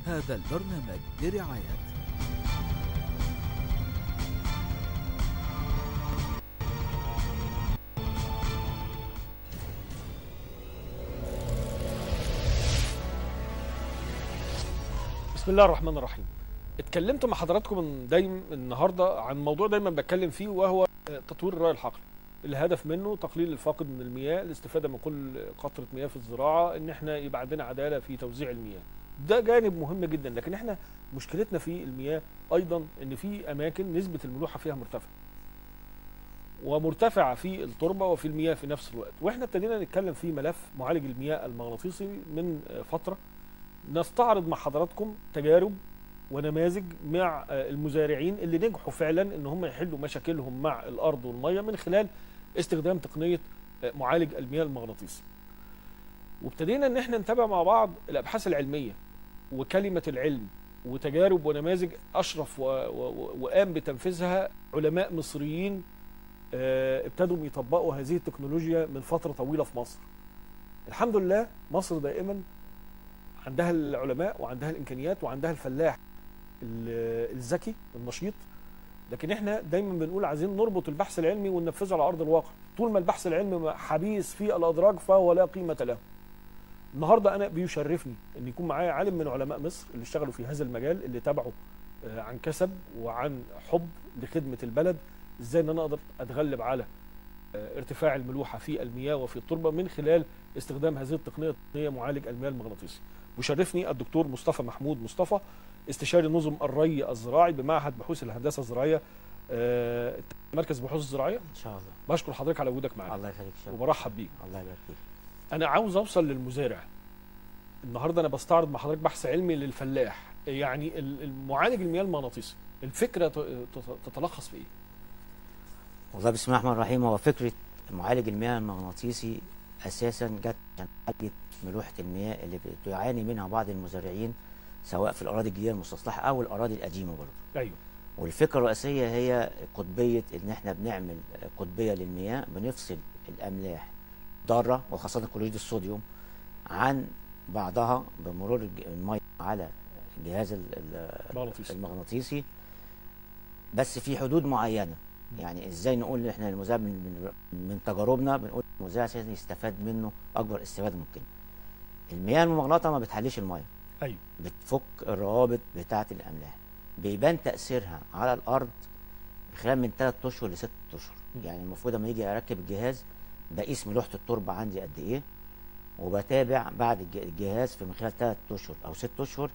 هذا البرنامج برعاية بسم الله الرحمن الرحيم اتكلمت مع حضراتكم من دايما النهارده عن موضوع دايما بتكلم فيه وهو تطوير الري الحقل الهدف منه تقليل الفاقد من المياه الاستفاده من كل قطره مياه في الزراعه ان احنا يبقى عندنا عداله في توزيع المياه ده جانب مهم جدا لكن احنا مشكلتنا في المياه ايضا ان في اماكن نسبه الملوحه فيها مرتفعه ومرتفعه في التربه وفي المياه في نفس الوقت واحنا ابتدينا نتكلم في ملف معالج المياه المغناطيسي من فتره نستعرض مع حضراتكم تجارب ونماذج مع المزارعين اللي نجحوا فعلا ان هم يحلوا مشاكلهم مع الارض والميه من خلال استخدام تقنيه معالج المياه المغناطيسي. وابتدينا ان احنا نتابع مع بعض الابحاث العلميه وكلمه العلم وتجارب ونماذج اشرف وقام بتنفيذها علماء مصريين ابتدوا يطبقوا هذه التكنولوجيا من فتره طويله في مصر. الحمد لله مصر دائما عندها العلماء وعندها الامكانيات وعندها الفلاح الذكي النشيط لكن احنا دايما بنقول عايزين نربط البحث العلمي وننفذه على ارض الواقع طول ما البحث العلمي حبيس في الادراج فهو لا قيمه له النهارده انا بيشرفني ان يكون معايا عالم من علماء مصر اللي اشتغلوا في هذا المجال اللي تابعوا عن كسب وعن حب لخدمه البلد ازاي ان انا اقدر اتغلب على ارتفاع الملوحه في المياه وفي التربه من خلال استخدام هذه التقنيه تقنيه معالج المياه المغناطيسي بيشرفني الدكتور مصطفى محمود مصطفى استشاري نظم الري الزراعي بمعهد بحوث الهندسه الزراعيه آه مركز بحوث الزراعيه ان شاء الله بشكر حضرتك على وجودك معانا الله يخليك شكرا وبرحب بيك الله يبارك فيك انا عاوز اوصل للمزارع النهارده انا بستعرض مع حضرتك بحث علمي للفلاح يعني المعالج المياه المغناطيسي الفكره تتلخص في ايه والله بسم الله الرحمن الرحيم هو فكره معالج المياه المغناطيسي اساسا جت عشان معالجه ملوحه المياه اللي بيعاني منها بعض المزارعين سواء في الاراضي الجديده المستصلحه او الاراضي القديمه برضه. ايوه. والفكره الرئيسيه هي قطبيه ان احنا بنعمل قطبيه للمياه بنفصل الاملاح ضاره وخاصه كلوريد الصوديوم عن بعضها بمرور الميه على الجهاز المغناطيسي المغناطيسي بس في حدود معينه يعني ازاي نقول احنا المذيع من, من, من تجاربنا بنقول المذيع عشان يستفاد منه اكبر استفاده ممكن المياه المغناطه ما بتحليش الميه ايوه بتفك الروابط بتاعه الاملاح بيبان تاثيرها على الارض خلال من 3 اشهر ل 6 اشهر يعني المفروض لما يجي اركب الجهاز بقيس ملوحه التربه عندي قد ايه وبتابع بعد الجهاز في من خلال 3 اشهر او 6 اشهر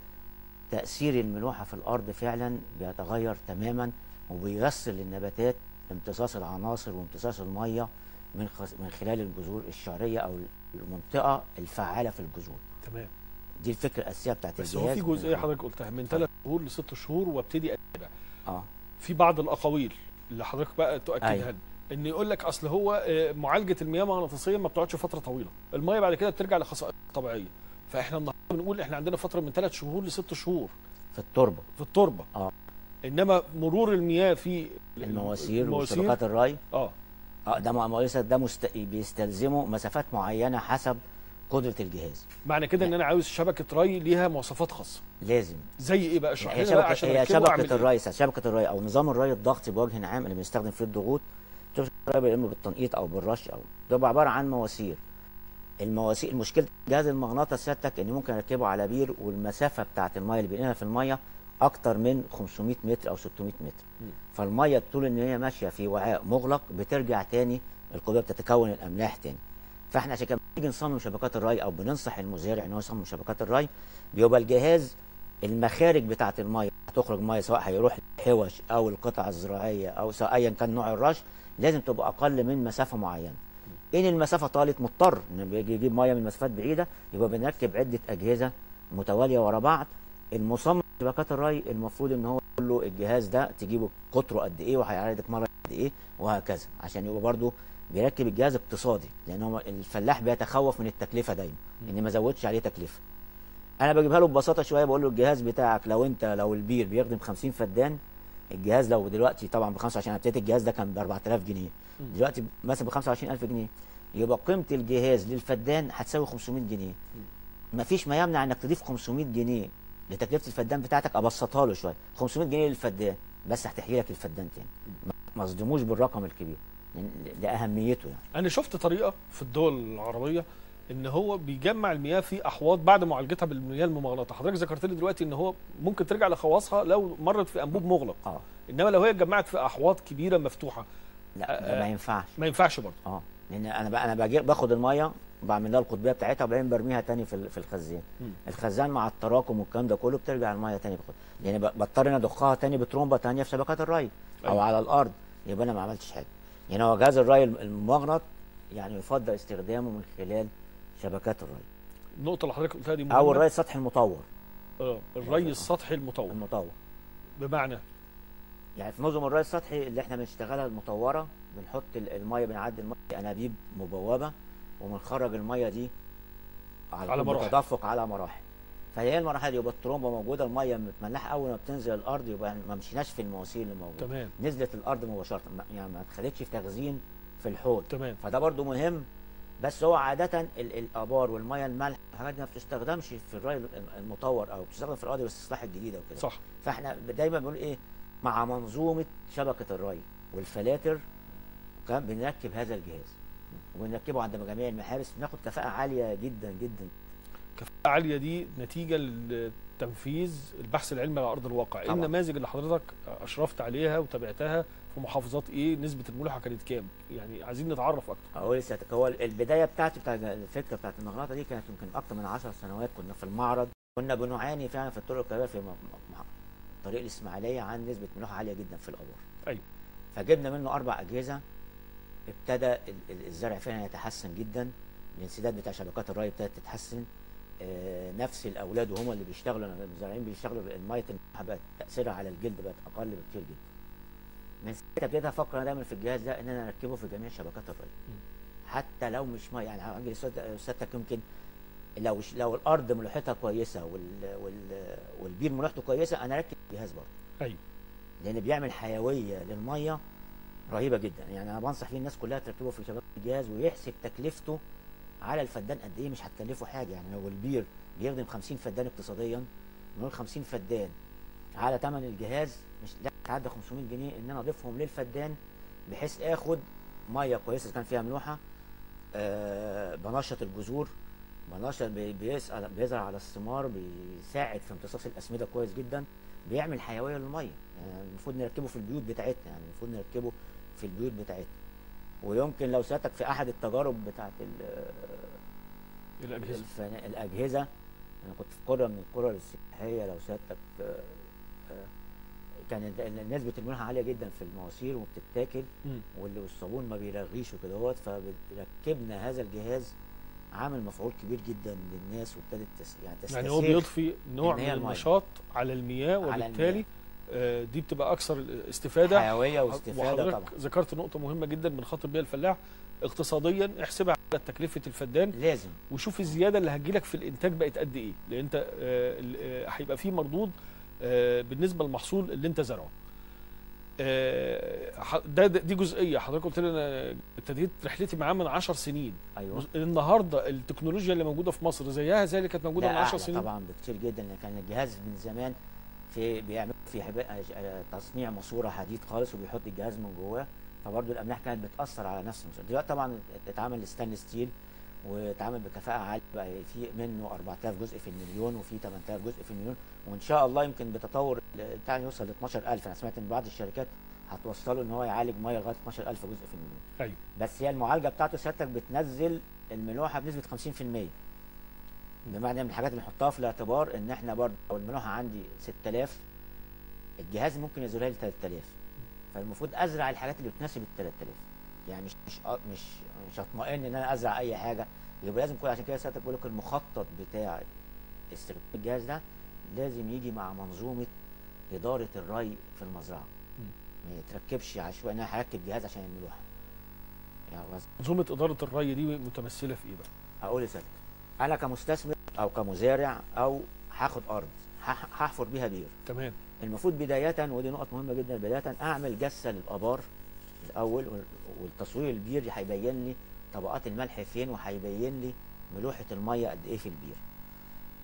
تاثير الملوحه في الارض فعلا بيتغير تماما وبييسر للنباتات امتصاص العناصر وامتصاص الميه من من خلال الجذور الشعريه او المنطقه الفعاله في الجذور. تمام. دي الفكره الاساسيه بتاعت بس الجهاز هو في جزئيه حضرتك قلتها من ثلاث شهور لست شهور وابتدي اتابع. اه في بعض الاقاويل اللي حضرتك بقى تؤكدها أيوة. ان يقول لك اصل هو معالجه المياه المغناطيسيه ما بتقعدش فتره طويله، الميه بعد كده بترجع لخصائص طبيعيه. فاحنا النهارده بنقول احنا عندنا فتره من ثلاث شهور لست شهور في التربه في التربه اه انما مرور المياه في المواسير وشبكات الري اه اه ده مواسير ده مست... بيستلزموا مسافات معينه حسب قدره الجهاز معنى كده ان انا عاوز شبكه ري ليها مواصفات خاصه لازم زي ايه بقى اشرح هي لنا بقى شبكه عشان هي أركبه وأعمل شبكه إيه؟ الري شبكه الري او نظام الري الضغطي بوجه عام اللي بنستخدم فيه الضغوط شبكه الري يا اما بالتنقيط او بالرش او ده عباره عن مواسير المواسير مشكله جهاز المغناطيس سيادتك ان ممكن اركبه على بير والمسافه بتاعه الميه اللي بينقلها في الميه اكتر من 500 متر او 600 متر م. فالميه طول ان هي ماشيه في وعاء مغلق بترجع تاني القضيه بتتكون الاملاح تاني فاحنا عشان كده بنيجي نصمم شبكات الري او بننصح المزارع ان هو يصمم شبكات الري بيبقى الجهاز المخارج بتاعه الميه هتخرج ميه سواء هيروح الحوش او القطع الزراعيه او سواء ايا كان نوع الرش لازم تبقى اقل من مسافه معينه ان المسافه طالت مضطر ان بيجي يجيب ميه من مسافات بعيده يبقى بنركب عده اجهزه متواليه ورا بعض المصمم شبكات الري المفروض ان هو يقول له الجهاز ده تجيبه قطره قد ايه وهيعرضك مره قد ايه وهكذا عشان يبقى برضه بيركب الجهاز اقتصادي لان هو الفلاح بيتخوف من التكلفه دايما ان ما ازودش عليه تكلفه انا بجيبها له ببساطه شويه بقول له الجهاز بتاعك لو انت لو البير بيخدم 50 فدان الجهاز لو دلوقتي طبعا ب 25 انا ابتديت الجهاز ده كان ب 4000 جنيه دلوقتي مثلا ب 25000 جنيه يبقى قيمه الجهاز للفدان هتساوي 500 جنيه مفيش ما يمنع انك تضيف 500 جنيه لتكلفه الفدان بتاعتك ابسطها له شويه 500 جنيه للفدان بس هتحكي لك الفدان تاني ما- ما اصدموش بالرقم الكبير لأن- لاهميته يعني انا شفت طريقه في الدول العربيه ان هو بيجمع المياه في احواض بعد معالجتها بالمياه الممغنطه حضرتك ذكرت لي دلوقتي ان هو ممكن ترجع لخواصها لو مرت في انبوب مغلق اه انما لو هي اتجمعت في احواض كبيره مفتوحه لا ده آه، ما ينفعش ما ينفعش برضه اه لان انا بقى انا باجي باخد الميه بعمل لها القطبيه بتاعتها وبعدين برميها تاني في ال- في الخزان مم. الخزان مع التراكم والكلام ده كله بترجع الميه تاني باخد لان ب- بضطر ان اضخها تاني بترومبه تانيه في شبكات الري او أيوة. على الارض يبقى انا ما عملتش حاجه يعني هو جهاز الري الم- الممغنط يعني يفضل استخدامه من خلال شبكات الري النقطه اللي حضرتك قلتها دي او مهمة. الري السطحي المطور اه الري السطحي المطور المطور بمعنى يعني في نظم الري السطحي اللي احنا بنشتغلها المطوره بنحط ال- الميه بنعدي الميه في انابيب مبوبه وبنخرج الميه دي على, على طول مراحل. بتدفق على مراحل فهي المراحل يبقى الترومبه موجوده الميه متملحه اول ما بتنزل الارض يبقى ما مشيناش في المواسير اللي موجوده تمام نزلت الارض مباشره ما- يعني ما اتخذتش في تخزين في الحوض تمام فده برضو مهم بس هو عادة ال- الآبار والمية الملح الحاجات دي ما بتستخدمش في الري المطور أو بتستخدم في الأراضي الاستصلاح الجديدة وكده صح فاحنا دايما بنقول ايه مع منظومه شبكه الري والفلاتر كمان بنركب هذا الجهاز وبنركبه عند جميع المحابس بناخد كفاءه عاليه جدا جدا كفاءة عالية دي نتيجة لتنفيذ البحث العلمي على أرض الواقع إيه طبعا. النماذج اللي حضرتك أشرفت عليها وتابعتها في محافظات إيه نسبة الملوحة كانت كام يعني عايزين نتعرف أكتر اقول لسيادتك هو البدايه بتاعتي بتاع الفكره بتاعت المغناطه دي كانت يمكن اكتر من 10 سنوات كنا في المعرض كنا بنعاني فعلا في الطرق الكبيره في م- م- طريق الاسماعيليه عن نسبه ملوحه عاليه جدا في الابار أيوة. فجبنا منه اربع اجهزه ابتدى ال- ال- الزرع فعلا يتحسن جدا الانسداد بتاع شبكات الري ابتدت تتحسن آه، نفس الاولاد وهم اللي بيشتغلوا لما المزارعين بيشتغلوا الميه الملوحه بقت تاثيرها على الجلد بقت اقل بكتير جدا من ساعتها ابتديت افكر انا دايما في الجهاز ده ان انا اركبه في جميع شبكات الري حتى لو مش ميه يعني عندي سيادتك يمكن لو لو الارض ملوحتها كويسه وال وال والبير ملوحته كويسه انا اركب الجهاز برضه أيوة لان بيعمل حيويه للميه رهيبه جدا يعني انا بنصح فيه الناس كلها تركبه في شبكه الجهاز ويحسب تكلفته على الفدان قد ايه مش هتكلفه حاجه يعني لو البير بيخدم 50 فدان اقتصاديا نقول 50 فدان على ثمن الجهاز مش لا تعدى 500 جنيه ان انا اضيفهم للفدان بحيث اخد ميه كويسه إذا كان فيها ملوحه آه بنشط الجذور بنشط بي- بيسأل بيزرع على الثمار بيساعد في امتصاص الاسمده كويس جدا بيعمل حيويه للميه يعني المفروض نركبه في البيوت بتاعتنا يعني المفروض نركبه في البيوت بتاعتنا ويمكن لو سيادتك في احد التجارب بتاعت ال- الأجهزة الفنا- الاجهزه انا كنت في قريه من القرى السياحيه لو سيادتك آه، آه، كان ال- نسبه الملوحه عاليه جدا في المواسير وبتتاكل مم. واللي والصابون ما بيرغيش وكده هوت فركبنا هذا الجهاز عامل مفعول كبير جدا للناس وابتدت تس يعني يعني هو تستسيغ بيضفي نوع إن من هي المية. النشاط على المياه على وبالتالي المياه. آه، دي بتبقى أكثر استفادة حيويه واستفاده وحضرتك طبعا ذكرت نقطة مهمة جدا بنخاطب بيها الفلاح اقتصاديا احسبها على تكلفة الفدان لازم وشوف الزياده اللي هتجيلك في الانتاج بقت قد ايه لان انت آه، ال- آه، هيبقى في مردود آه، بالنسبه للمحصول اللي انت زرعه آه، ح- ده ده- دي جزئيه حضرتك قلت لي انا ابتديت رحلتي معاه من 10 سنين ايوه النهارده التكنولوجيا اللي موجوده في مصر زيها زي اللي كانت موجوده لا من 10 أعلى سنين طبعا بكتير جدا لان كان الجهاز من زمان في بيعمل في حب- آه، تصنيع ماسوره حديد خالص وبيحط الجهاز من جواه فبرضه الاملاح كانت بتاثر على نفس الماسوره دلوقتي طبعا اتعمل ستان ستيل واتعمل بكفاءه عاليه بقى في منه 4000 جزء في المليون وفي 8000 جزء في المليون وان شاء الله يمكن بتطور بتاع يوصل ل 12000 انا سمعت ان بعض الشركات هتوصله ان هو يعالج ميه لغايه 12000 جزء في المليون ايوه بس هي المعالجه بتاعته سيادتك بتنزل الملوحه بنسبه 50% بمعنى من الحاجات اللي نحطها في الاعتبار ان احنا برضه لو الملوحه عندي 6000 الجهاز ممكن يزولها لي 3000 فالمفروض ازرع الحاجات اللي بتناسب ال 3000 يعني مش مش مش مش هطمئن ان انا ازرع اي حاجه يبقى لازم كل عشان كده سيادتك بقول لك المخطط بتاع استخدام الجهاز ده لازم يجي مع منظومه اداره الري في المزرعه ما يتركبش عشوائي انا هركب جهاز عشان الملوحه يعني بس منظومه اداره الري دي متمثله في ايه بقى؟ هقول لسيادتك انا كمستثمر او كمزارع او هاخد ارض هح- هحفر بيها بير تمام المفروض بداية ودي نقط مهمة جدا بداية أعمل جسة للآبار الأول وال- والتصوير البير هيبين لي طبقات الملح فين وهيبين لي ملوحة المية قد إيه في البير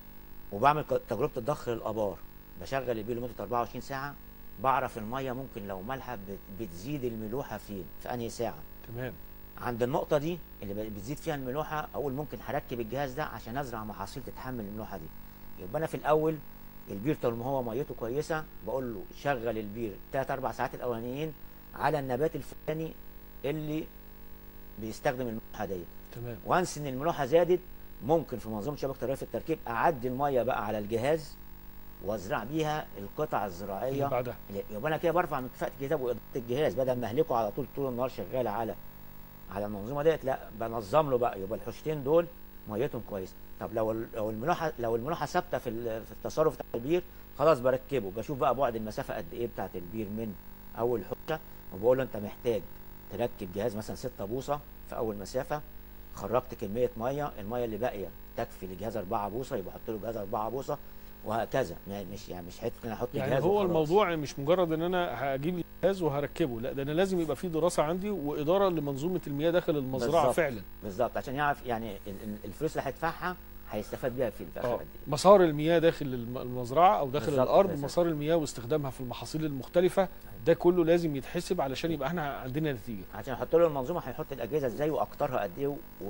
وبعمل ك- تجربه الضخ للابار بشغل البير لمده 24 ساعه بعرف الميه ممكن لو مالحه بت- بتزيد الملوحه فين في انهي ساعه تمام عند النقطه دي اللي ب- بتزيد فيها الملوحه اقول ممكن هركب الجهاز ده عشان ازرع محاصيل تتحمل الملوحه دي يبقى انا في الاول البير طول ما هو ميته كويسه بقول له شغل البير 3 4 ساعات الاولانيين على النبات الفلاني اللي بيستخدم الملوحه ديت تمام وانس ان الملوحه زادت ممكن في منظومه شبكه الري في التركيب اعدي الميه بقى على الجهاز وازرع بيها القطع اللي الزراعيه بعدها اللي- يبقى انا كده برفع من كفاءه الجهاز واداره الجهاز بدل ما اهلكه على طول طول النهار شغال على على المنظومه ديت لا بنظم له بقى يبقى الحوشتين دول ميتهم كويس طب لو ال- لو الملوحه لو الملوحه ثابته في ال- في التصرف بتاع البير خلاص بركبه بشوف بقى بعد المسافه قد ايه بتاعت البير من اول حوشه وبقول له انت محتاج تركب جهاز مثلا 6 بوصه في اول مسافه خرجت كميه ميه الميه اللي باقيه تكفي لجهاز 4 بوصه يبقى احط له جهاز 4 بوصه وهكذا ما- مش يعني مش حته ان أنا احط يعني جهاز هو وخلاص. الموضوع مش مجرد ان انا هجيب الجهاز وهركبه لا ده انا لازم يبقى في دراسه عندي واداره لمنظومه المياه داخل المزرعه بالظبط. فعلا بالظبط عشان يعرف يعني ال- ال- الفلوس اللي هيدفعها هيستفاد بيها في في اخر اه قد ايه مسار المياه داخل الم- المزرعه او داخل بالظبط الارض كده. مسار المياه واستخدامها في المحاصيل المختلفه ده كله لازم يتحسب علشان يبقى احنا عندنا نتيجه عشان احط له المنظومه هيحط الاجهزه ازاي واكترها قد ايه و...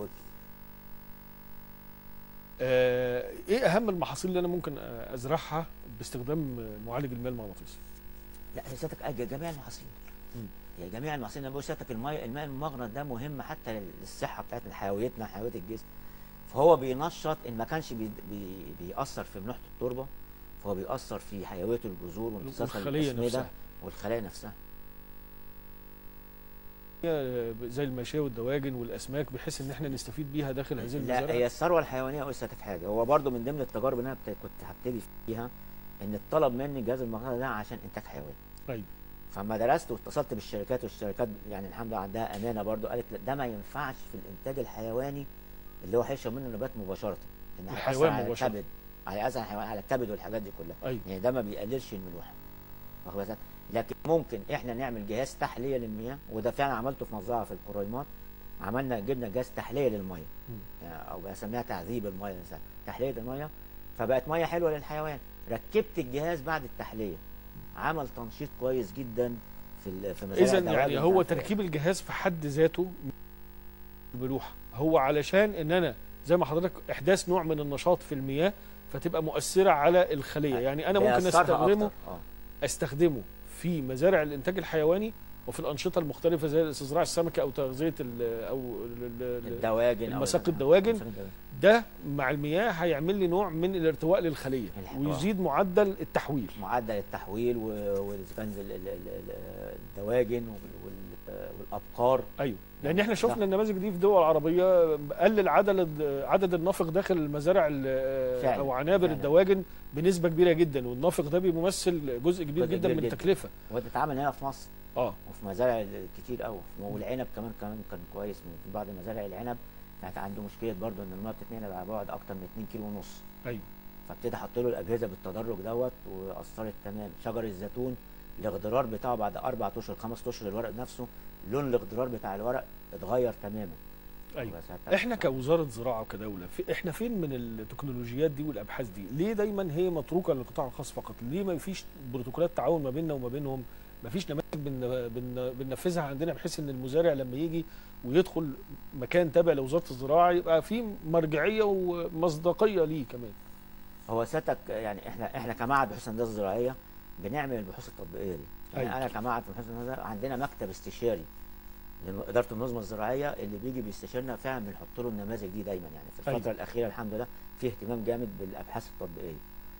آه ايه اهم المحاصيل اللي انا ممكن آه، ازرعها باستخدام آه، معالج المياه المغناطيسي لا هي سيادتك أج- جميع المحاصيل مم. هي جميع المحاصيل انا بقول سيادتك الماء الماء المغناطيسي ده مهم حتى للصحه بتاعتنا حيويتنا حيويه الجسم فهو بينشط ان ما كانش بي... بي... بيأثر في ملوحه التربه فهو بيأثر في حيويه الجذور وامتصاص والخلية الأسمدة نفسها. والخلايا نفسها آه، زي الماشيه والدواجن والاسماك بحيث ان احنا نستفيد بيها داخل هذه لا المزارع هي الثروه الحيوانيه اقول لساتك حاجه هو برضو من ضمن التجارب اللي انا بت- كنت هبتدي فيها ان الطلب مني الجهاز المغناطيسي ده عشان انتاج حيواني طيب فما درست واتصلت بالشركات والشركات يعني الحمد لله عندها امانه برضو قالت لا ده ما ينفعش في الانتاج الحيواني اللي هو هيشرب منه النبات مباشره لان هيأثر الحيوان على مباشرة. الكبد هيأثر على الحيوان على الكبد والحاجات دي كلها ايوه يعني ده ما بيقللش الملوحه واخد بالك؟ لكن ممكن احنا نعمل جهاز تحليه للمياه وده فعلا عملته في مزرعه في القريمات عملنا جبنا جهاز تحليه للميه مم. يعني او بسميها تعذيب الميه مثلا تحليه الميه فبقت ميه حلوه للحيوان ركبت الجهاز بعد التحليه عمل تنشيط كويس جدا في ال- في مزارع اذا الدواجن يعني هو بتاعت- تركيب الجهاز في حد ذاته الملوحه هو علشان ان انا زي ما حضرتك احداث نوع من النشاط في المياه فتبقى مؤثره على الخليه يعني انا ممكن بيأثرها استخدمه أكتر. اه استخدمه في مزارع الانتاج الحيواني وفي الانشطه المختلفه زي استزراع السمكه او تغذيه ال او ال- ال- الدواجن أو المساق ال- الدواجن. مساق الدواجن. ده مع المياه هيعمل لي نوع من الارتواء للخليه الح- ويزيد معدل التحويل معدل التحويل و- واذا كان ال- ال- ال- ال- الدواجن وال- وال- والابقار ايوه لان احنا صح. شفنا النماذج دي في دول عربيه قلل عدد عدد النافق داخل المزارع ال- فعلا، او عنابر فعلا. الدواجن بنسبه كبيره جدا والنافق ده بيمثل جزء كبير جزء جدا كبير من جدا. التكلفه وده اتعمل هنا في مصر اه وفي مزارع كتير قوي والعنب كمان كمان كان كويس من في بعض مزارع العنب كانت عنده مشكله برضو ان الميه بتتنقل على بعد اكتر من 2 كيلو ونص ايوه فابتدي احط له الاجهزه بالتدرج دوت واثرت تمام شجر الزيتون الاخضرار بتاعه بعد اربع اشهر خمس اشهر الورق نفسه لون الاخضرار بتاع الورق اتغير تماما ايوه بس احنا كوزاره زراعه وكدوله في احنا فين من التكنولوجيات دي والابحاث دي ليه دايما هي متروكه للقطاع الخاص فقط ليه ما فيش بروتوكولات تعاون ما بيننا وما بينهم ما فيش نماذج بن- بن- بننفذها عندنا بحيث ان المزارع لما يجي ويدخل مكان تابع لوزاره الزراعه يبقى في مرجعيه ومصداقيه ليه كمان هو سيادتك يعني احنا احنا كمعهد بحوث الهندسه الزراعيه بنعمل البحوث التطبيقيه دي يعني أيوة. انا كمعهد في بحوث الهندسه عندنا مكتب استشاري لاداره النظم الزراعيه اللي بيجي بيستشيرنا فعلا بنحط له النماذج دي دايما يعني في الفتره أيوة. الاخيره الحمد لله في اهتمام جامد بالابحاث التطبيقيه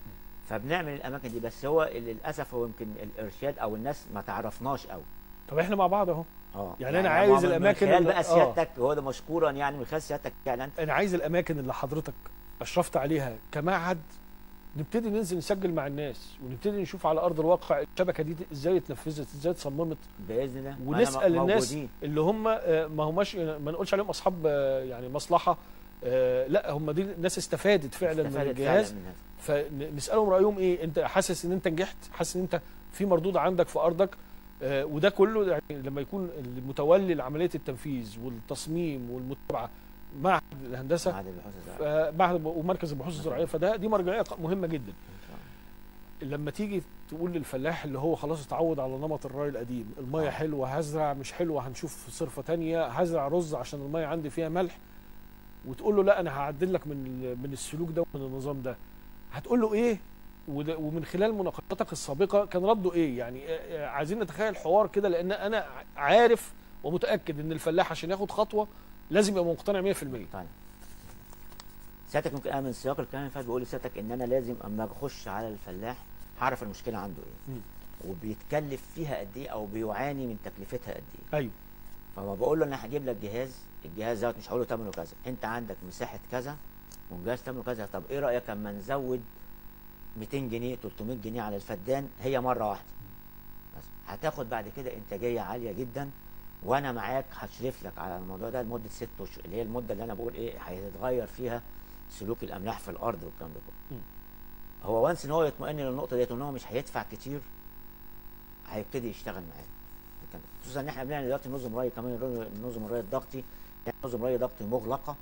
فبنعمل الاماكن دي بس هو للاسف هو يمكن الارشاد او الناس ما تعرفناش قوي طب احنا مع بعض اهو اه يعني أنا عايز من- الأماكن من خلال اللي- بقى آه. سيادتك هو ده مشكورا يعني من خلال سيادتك فعلا انا عايز الاماكن اللي حضرتك اشرفت عليها كمعهد نبتدي ننزل نسجل مع الناس ونبتدي نشوف على ارض الواقع الشبكه دي ازاي اتنفذت ازاي اتصممت باذن الله ما ونسال أنا الناس موجودين. اللي هم آه، ما هماش ما نقولش عليهم اصحاب آه، يعني مصلحه آه، لا هم دي ناس استفادت فعلا من استفادت الجهاز فعلا من هذا. فنسالهم رايهم ايه انت حاسس ان انت نجحت حاسس ان انت في مردود عندك في ارضك آه، وده كله يعني لما يكون المتولي لعمليه التنفيذ والتصميم والمتابعه معهد الهندسه بعد البحوث الزراعيه آه، معهد ومركز البحوث الزراعيه فده دي مرجعيه ق- مهمه جدا إن شاء الله. لما تيجي تقول للفلاح اللي هو خلاص اتعود على نمط الري القديم الميه آه. حلوه هزرع مش حلوه هنشوف صرفه تانية هزرع رز عشان الميه عندي فيها ملح وتقول له لا انا هعدل لك من ال- من السلوك ده ومن النظام ده هتقول له ايه وده ومن خلال مناقشاتك السابقه كان رده ايه يعني آه، آه، عايزين نتخيل حوار كده لان انا عارف ومتاكد ان الفلاح عشان ياخد خطوه لازم يبقى مقتنع 100% طيب سيادتك ممكن انا من سياق الكلام اللي فات بقول لسيادتك ان انا لازم اما اخش على الفلاح هعرف المشكله عنده ايه مم. وبيتكلف فيها قد ايه او بيعاني من تكلفتها قد ايه ايوه فما بقول له انا هجيب لك جهاز الجهاز دوت مش هقول له ثمنه كذا انت عندك مساحه كذا والجهاز ثمنه كذا طب ايه رايك اما نزود 200 جنيه 300 جنيه على الفدان هي مره واحده بس هتاخد بعد كده انتاجيه عاليه جدا وانا معاك هشرف لك على الموضوع ده لمده ست اشهر اللي هي المده اللي انا بقول ايه هيتغير فيها سلوك الاملاح في الارض والكلام ده كله مم. هو وانس ان هو يطمئن للنقطه ديت ان هو مش هيدفع كتير هيبتدي يشتغل معانا الكلام ده. خصوصا ان احنا بنعمل دلوقتي نظم ري كمان الري- نظم الري الضغطي يعني نظم ري ضغطي مغلقه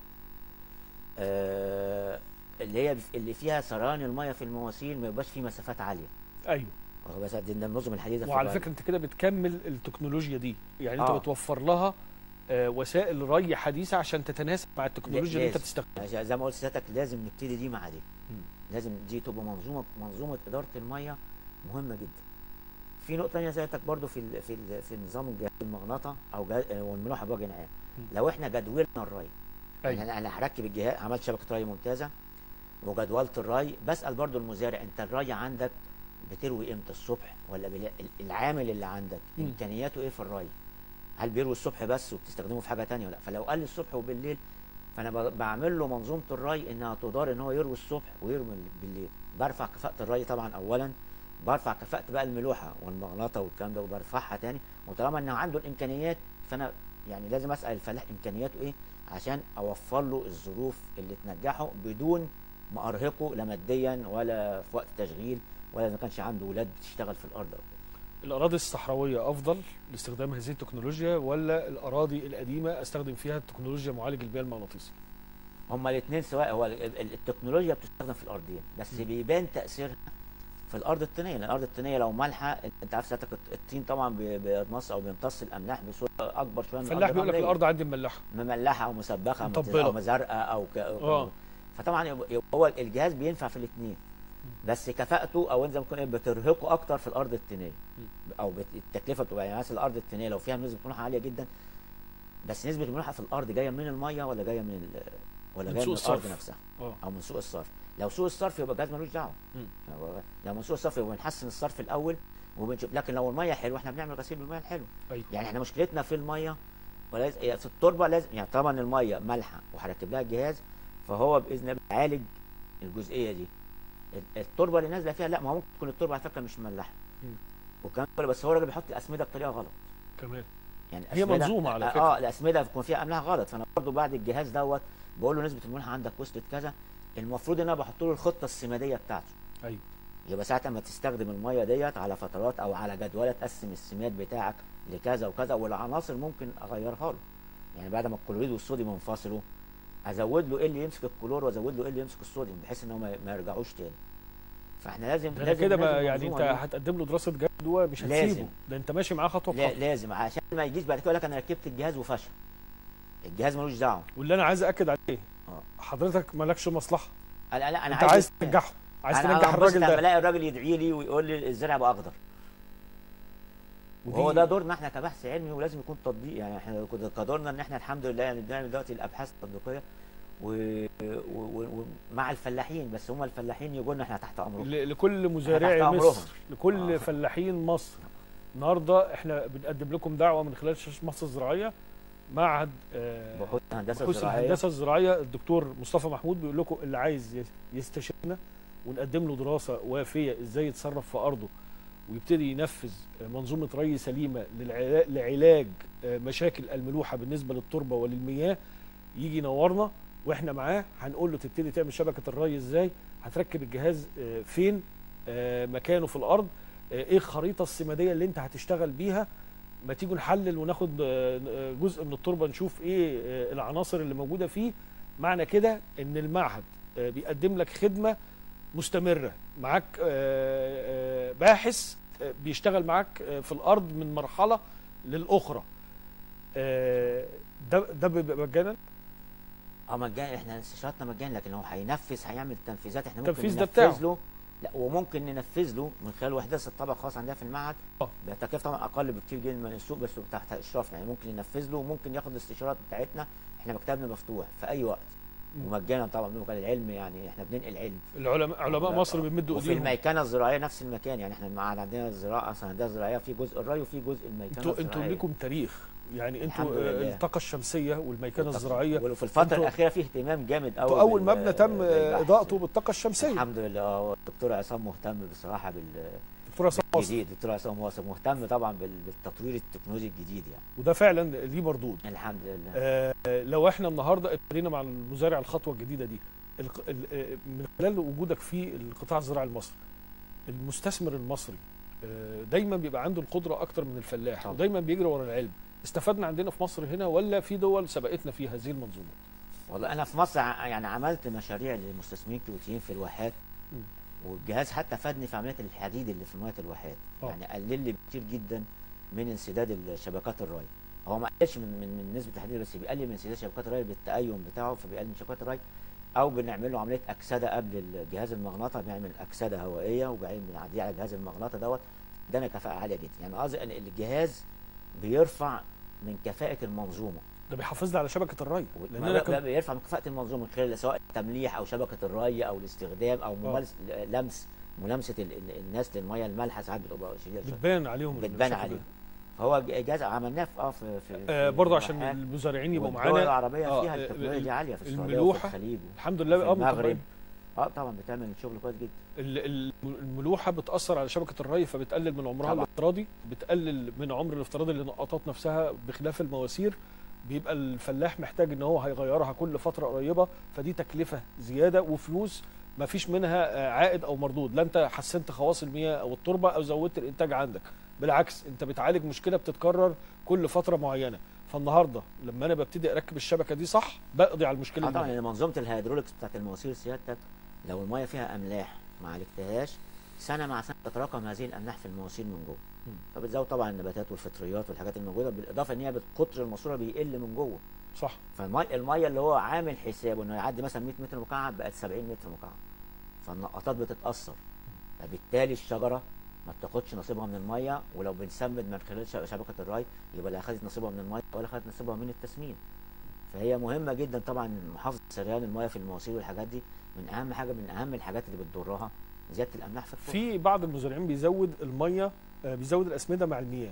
آه اللي هي اللي فيها سريان الميه في المواسير ما يبقاش فيه مسافات عاليه ايوه واخد بالك؟ دي ده النظم الحديثه في وعلى الري. فكره انت كده بتكمل التكنولوجيا دي يعني انت آه. بتوفر لها آه، وسائل ري حديثه عشان تتناسب مع التكنولوجيا اللي انت لازم. بتستخدمها يعني زي ما قلت سيادتك لازم نبتدي دي مع دي مم. لازم دي تبقى منظومه منظومه اداره الميه مهمه جدا في نقطه ثانيه سيادتك برضو في ال في ال في نظام الجهاز المغناطه او جهاز والملوحه بوجه عام مم. لو احنا جدولنا الري أيوة. يعني انا انا هركب الجهاز عملت شبكه ري ممتازه وجدولت الري بسال برضو المزارع انت الري عندك بتروي امتى الصبح ولا بالليل ال- العامل اللي عندك مم. امكانياته ايه في الري هل بيروي الصبح بس وبتستخدمه في حاجه تانية ولا لا فلو قال لي الصبح وبالليل فانا ب- بعمل له منظومه الري انها تدار ان هو يروي الصبح ويروي بالليل برفع كفاءه الري طبعا اولا برفع كفاءه بقى الملوحه والمغناطه والكلام ده وبرفعها تاني وطالما انه عنده الامكانيات فانا يعني لازم اسال الفلاح امكانياته ايه عشان اوفر له الظروف اللي تنجحه بدون ما ارهقه لا ماديا ولا في وقت تشغيل ولا اذا كانش عنده ولاد بتشتغل في الارض او كده الاراضي الصحراويه افضل لاستخدام هذه التكنولوجيا ولا الاراضي القديمه استخدم فيها التكنولوجيا معالج البيئه المغناطيسي هما الاثنين سواء هو ال- ال- التكنولوجيا بتستخدم في الارضين بس م. بيبان تاثيرها في الارض الطينيه لان الارض الطينيه لو مالحه انت عارف سيادتك الط- الطين طبعا بي- بيمتص او بيمتص الاملاح بصوره اكبر شويه من الفلاح بيقول لك الرملية. الارض عندي مملحه مملحه او مسبخه مطبلة. او مزرقه او ك... آه. فطبعا يبقى- يبقى هو الجهاز بينفع في الاثنين بس كفاءته او زي ما بتكون إيه بترهقه اكتر في الارض الطينيه او بت... التكلفه بتبقى يعني مثلا الارض الطينيه لو فيها نسبه ملوحه عاليه جدا بس نسبه الملوحه في الارض جايه من الميه ولا جايه من ال... ولا من جايه سوق من الارض الصرف. نفسها اه او من سوق الصرف لو سوق الصرف يبقى الجهاز ملوش دعوه مم. هو- لو من سوق الصرف يبقى بنحسن الصرف الاول وبنشوف لكن لو الميه حلوه احنا بنعمل غسيل بالميه الحلوه ايوه يعني احنا مشكلتنا في الميه ولازم يعني في التربه لازم يعني طبعا الميه مالحه وهركب لها الجهاز فهو باذن الله بيعالج الجزئيه دي ال- التربه اللي نازله فيها لا ما هو ممكن تكون التربه على فكره مش مملحه مم. والكلام ده بس هو الراجل بيحط الاسمده بطريقه غلط كمان يعني هي الأسمدة- منظومة على اه فكرة. اه الاسمده بيكون فيها املاح غلط فانا برضو بعد الجهاز دوت بقول له نسبه الملح عندك وصلت كذا المفروض ان انا بحط له الخطه السماديه بتاعته ايوه يبقى ساعه ما تستخدم الميه ديت على فترات او على جدوله تقسم السماد بتاعك لكذا وكذا والعناصر ممكن اغيرها له يعني بعد ما الكلوريد والصوديوم ينفصلوا ازود له ايه اللي يمسك الكلور وازود له ايه اللي يمسك الصوديوم بحيث ان هم ما يرجعوش تاني فاحنا لازم ده أنا لازم كده لازم بقى يعني انت المنظومة دي- هتقدم له دراسه جدوى مش لازم. هتسيبه ده انت ماشي معاه خطوه لا بخطوه لازم عشان ما يجيش بعد كده يقول لك انا ركبت الجهاز وفشل الجهاز ملوش دعوه واللي انا عايز اكد عليه آه. حضرتك مالكش مصلحه لا لا انا انت عايز تنجحه عايز أنا تنجح هنبسط الراجل لما ده الاقي الراجل يدعي لي ويقول لي الزرع بقى اخضر وهو ودي- ده دورنا احنا كبحث علمي ولازم يكون تطبيق يعني احنا كده كدورنا ان احنا الحمد لله يعني بنعمل دلوقتي الابحاث التطبيقيه ومع و... و... ومع الفلاحين بس هم الفلاحين يقولوا لنا احنا تحت امرهم ل- لكل مزارعي تحت أمرهم. مصر لكل آه. فلاحين مصر النهارده احنا بنقدم لكم دعوه من خلال شاشه مصر الزراعيه معهد آه، بحوث الهندسه بحوث الزراعيه الهندسه الزراعيه الدكتور مصطفى محمود بيقول لكم اللي عايز يس- يستشيرنا ونقدم له دراسه وافيه ازاي يتصرف في ارضه ويبتدي ينفذ منظومه ري سليمه للعلا- لعلاج آه، مشاكل الملوحه بالنسبه للتربه وللمياه يجي ينورنا واحنا معاه هنقول له تبتدي تعمل شبكه الري ازاي هتركب الجهاز آه، فين آه، مكانه في الارض آه، ايه الخريطه السماديه اللي انت هتشتغل بيها ما تيجوا نحلل وناخد آه، آه، جزء من التربه نشوف ايه آه، العناصر اللي موجوده فيه معنى كده ان المعهد آه، بيقدم لك خدمه مستمره معاك آه، آه، باحث آه، بيشتغل معاك آه، في الارض من مرحله للاخرى آه، ده ده بيبقى مجانا اه مجانا احنا استشاراتنا مجانا لكن هو هينفذ هيعمل تنفيذات احنا ممكن التنفيذ ده ننفذ بتاعه. له لا وممكن ننفذ له من خلال وحدات الطبق خاص عندنا في المعهد اه. بتكلفه طبعا اقل بكتير جدا من السوق بس تحت اشرافنا يعني ممكن ننفذ له وممكن ياخد الاستشارات بتاعتنا احنا مكتبنا مفتوح في اي وقت مم. ومجانا طبعا بنقول العلم يعني احنا بننقل علم العلماء علماء لا، مصر اه. بيمدوا وفي ايديهم الميكنه الزراعيه نفس المكان يعني احنا المعهد عندنا الزراعه اصلا عندنا زراعيه في جزء الري وفي جزء الميكنه انتوا انتوا الزراعيه ليكم تاريخ يعني انتوا الحمد آه، لله. الطاقه الشمسيه والميكنه الزراعيه وفي الفتره انتوا- الاخيره في اهتمام جامد قوي انتوا اول بال- مبنى تم آه، بالبحث. اضاءته بالطاقه الشمسيه الحمد لله اه الدكتور عصام مهتم بصراحه بال دكتوره عصام واصل. الجديد الدكتور عصام واصل مهتم طبعا بال- بالتطوير التكنولوجي الجديد يعني وده فعلا ليه مردود الحمد لله آه، لو احنا النهارده ابتدينا مع المزارع الخطوه الجديده دي الق- ال- آه، من خلال وجودك في القطاع الزراعي المصري المستثمر المصري آه، دايما بيبقى عنده القدره اكتر من الفلاح طبعا. ودايما بيجري ورا العلم استفدنا عندنا في مصر هنا ولا في دول سبقتنا في هذه المنظومه والله انا في مصر ع- يعني عملت مشاريع للمستثمرين كويتيين في الواحات مم. والجهاز حتى فادني في عمليه الحديد اللي في ميه الواحات اه. يعني قلل لي كتير جدا من انسداد الشبكات الري هو ما قللش من, من, من نسبه الحديد بس بيقلل من انسداد شبكات الري بالتأيم بتاعه فبيقلل من شبكات الري او بنعمل له عمليه اكسده قبل الجهاز المغناطه بنعمل اكسده هوائيه وبعدين بنعديه على جهاز المغناطه دوت ادانا كفاءه عاليه جدا يعني قصدي ان الجهاز بيرفع من كفاءه المنظومه ده بيحافظنا على شبكه الري لان ما انا بقى- كنت بيرفع من كفاءة المنظومة من خلال سواء تمليح أو شبكة الري أو الاستخدام أو ممارس لمس ملامسة ال- ال- الناس للمية المالحة ساعات بتبقى شديدة شوية بتبان عليهم بتبان الشكل ده. عليهم فهو ج- جاز عملناه في اه في في آه في برضه عشان الواحات. المزارعين يبقوا والدول معانا العربية آه، فيها ال- التكنولوجيا دي عالية في السعودية وفي الملوحة الخليج الحمد لله وفي اه المغرب متقبلين. اه طبعا بتعمل شغل كويس جدا ال- ال- الملوحه بتاثر على شبكه الري فبتقلل من عمرها طبعا. الافتراضي بتقلل من عمر الافتراضي للنقاطات نفسها بخلاف المواسير بيبقى الفلاح محتاج ان هو هيغيرها كل فتره قريبه فدي تكلفه زياده وفلوس ما فيش منها آه، عائد او مردود لا انت حسنت خواص المياه او التربه او زودت الانتاج عندك بالعكس انت بتعالج مشكله بتتكرر كل فتره معينه فالنهارده لما انا ببتدي اركب الشبكه دي صح بقضي على المشكله اه دي طبعا يعني منظومة الهيدروليكس بتاعت المواسير سيادتك لو المية فيها أملاح ما عالجتهاش سنة مع سنة تتراكم هذه الأملاح في المواسير من جوه مم. فبتزود طبعا النباتات والفطريات والحاجات الموجودة بالإضافة إن هي قطر الماسورة بيقل من جوه صح فالمية المية اللي هو عامل حسابه إنه يعدي مثلا 100 متر مكعب بقت 70 متر مكعب فالنقطات بتتأثر فبالتالي الشجرة ما بتاخدش نصيبها من المية ولو بنسمد من خلال شب- شبكة الري يبقى لا أخذت نصيبها من المية ولا أخذت نصيبها من التسمين فهي مهمة جدا طبعا محافظة سريان المياه في المواسير والحاجات دي من أهم حاجة من أهم الحاجات اللي بتضرها زيادة الأملاح في التربة في بعض المزارعين بيزود الميه آه، بيزود الاسمده مع المياه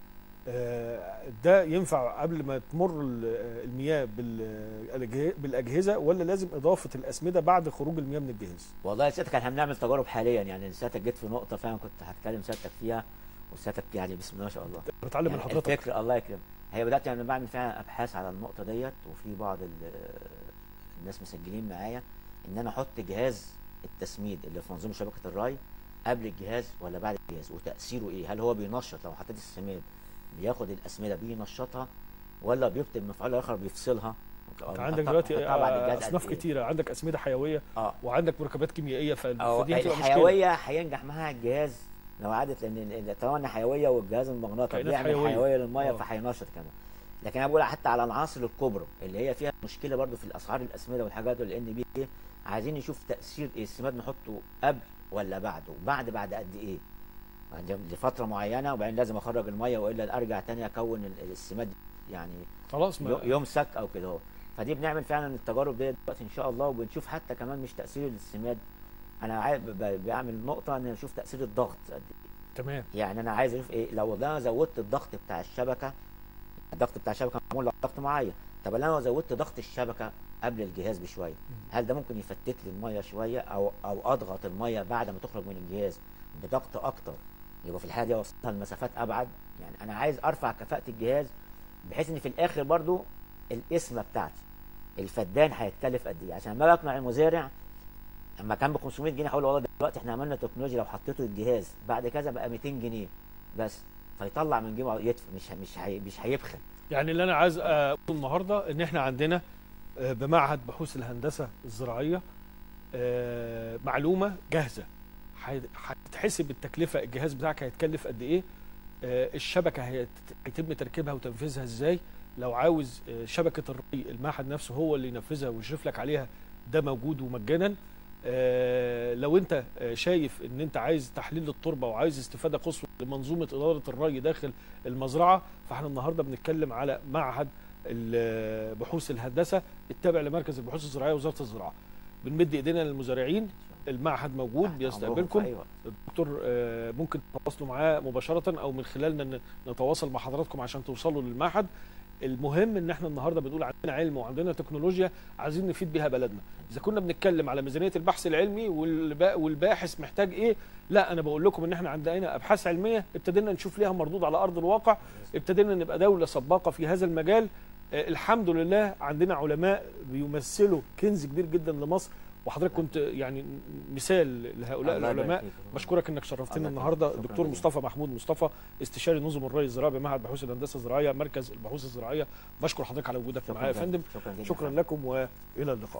آه، ده ينفع قبل ما تمر ال- آه، المياه بالأجه- بالاجهزه ولا لازم اضافه الاسمده بعد خروج المياه من الجهاز والله سيادتك احنا بنعمل تجارب حاليا يعني سيادتك جيت في نقطة فعلا كنت هتكلم سيادتك فيها وسيادتك يعني بسم الله ما شاء الله بتعلم من يعني حضرتك الفكر الله يكرم هي بدات يعني بعمل فيها ابحاث على النقطه ديت وفي بعض ال- الناس مسجلين معايا ان انا احط جهاز التسميد اللي في منظومه شبكه الري قبل الجهاز ولا بعد الجهاز وتاثيره ايه هل هو بينشط لو حطيت السماد بياخد الاسمده بينشطها ولا بيبطل مفعول اخر بيفصلها انت عندك دلوقتي حطها بعد الجهاز آه، اصناف قد إيه؟ كتيره عندك اسمده حيويه اه وعندك مركبات كيميائيه ف- أو فدي هتبقى مشكله الحيويه هينجح معاها الجهاز لو عادت لان ال- طالما انها حيويه والجهاز المغناطيسي كائنات بيعمل حيوية. حيويه, للميه آه. فهينشط كمان لكن انا بقول حتى على العناصر الكبرى اللي هي فيها مشكله برضو في الاسعار الاسمده والحاجات والان بي ايه عايزين نشوف تاثير ايه السماد نحطه قبل ولا بعده بعد بعد قد ايه يعني لفتره معينه وبعدين لازم اخرج الميه والا ارجع تاني اكون ال- السماد يعني خلاص ما يو- يمسك او كده هو فدي بنعمل فعلا التجارب دي دلوقتي ان شاء الله وبنشوف حتى كمان مش تاثير السماد انا عايز ب- ب- بعمل نقطه ان اشوف تاثير الضغط قد ايه تمام يعني انا عايز اشوف ايه لو انا زودت الضغط بتاع الشبكه الضغط بتاع الشبكه معمول له ضغط معين طب لو انا زودت ضغط الشبكه قبل الجهاز بشويه هل ده ممكن يفتت لي الميه شويه او او اضغط الميه بعد ما تخرج من الجهاز بضغط اكتر يبقى في الحاله دي اوصلها لمسافات ابعد يعني انا عايز ارفع كفاءه الجهاز بحيث ان في الاخر برضو القسمه بتاعتي الفدان هيتكلف قد ايه عشان لما اقنع المزارع اما كان ب 500 جنيه هقول له والله دلوقتي احنا عملنا تكنولوجيا لو حطيته الجهاز بعد كذا بقى 200 جنيه بس فيطلع من جيبه يدفع مش مش هي مش هيبخل يعني اللي انا عايز اقول النهارده ان احنا عندنا آه، بمعهد بحوث الهندسه الزراعيه آه، معلومه جاهزه هي- هتتحسب التكلفه الجهاز بتاعك هيتكلف قد ايه آه، الشبكه هيت- هيتم تركيبها وتنفيذها ازاي لو عاوز آه، شبكه الري المعهد نفسه هو اللي ينفذها ويشرف لك عليها ده موجود ومجانا آه، لو انت آه، شايف ان انت عايز تحليل التربه وعايز استفاده قصوى لمنظومه اداره الري داخل المزرعه فاحنا النهارده بنتكلم على معهد ال- بحوث الهندسه التابع لمركز البحوث الزراعيه وزاره الزراعه بنمد ايدينا للمزارعين المعهد موجود تحت بيستقبلكم أمرهم في أي وقت. الدكتور آه، ممكن تتواصلوا معاه مباشره او من خلالنا ن- نتواصل مع حضراتكم عشان توصلوا للمعهد المهم ان احنا النهارده بنقول عندنا علم وعندنا تكنولوجيا عايزين نفيد بيها بلدنا اذا كنا بنتكلم على ميزانيه البحث العلمي والبا- والباحث محتاج ايه لا انا بقول لكم ان احنا عندنا ابحاث علميه ابتدينا نشوف ليها مردود على ارض الواقع ابتدينا نبقى دوله سباقه في هذا المجال آه، الحمد لله عندنا علماء بيمثلوا كنز كبير جدا لمصر وحضرتك كنت يعني مثال لهؤلاء الله يبارك العلماء فيك. بشكرك انك شرفتنا الله النهارده يخليك. شكراً الدكتور جزيلاً. مصطفى محمود مصطفى استشاري نظم الري الزراعي بمعهد بحوث الهندسه الزراعيه مركز البحوث الزراعيه بشكر حضرتك على وجودك شكراً معايا يا جداً. فندم شكرا جدا شكرا لكم والى اللقاء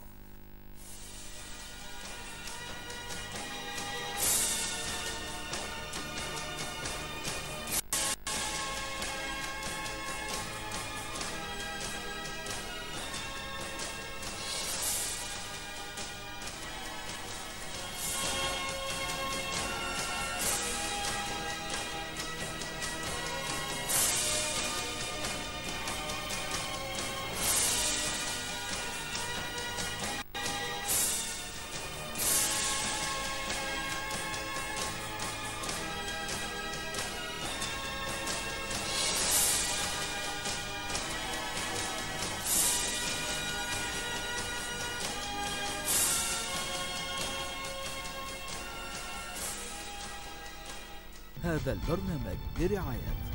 هذا البرنامج برعاية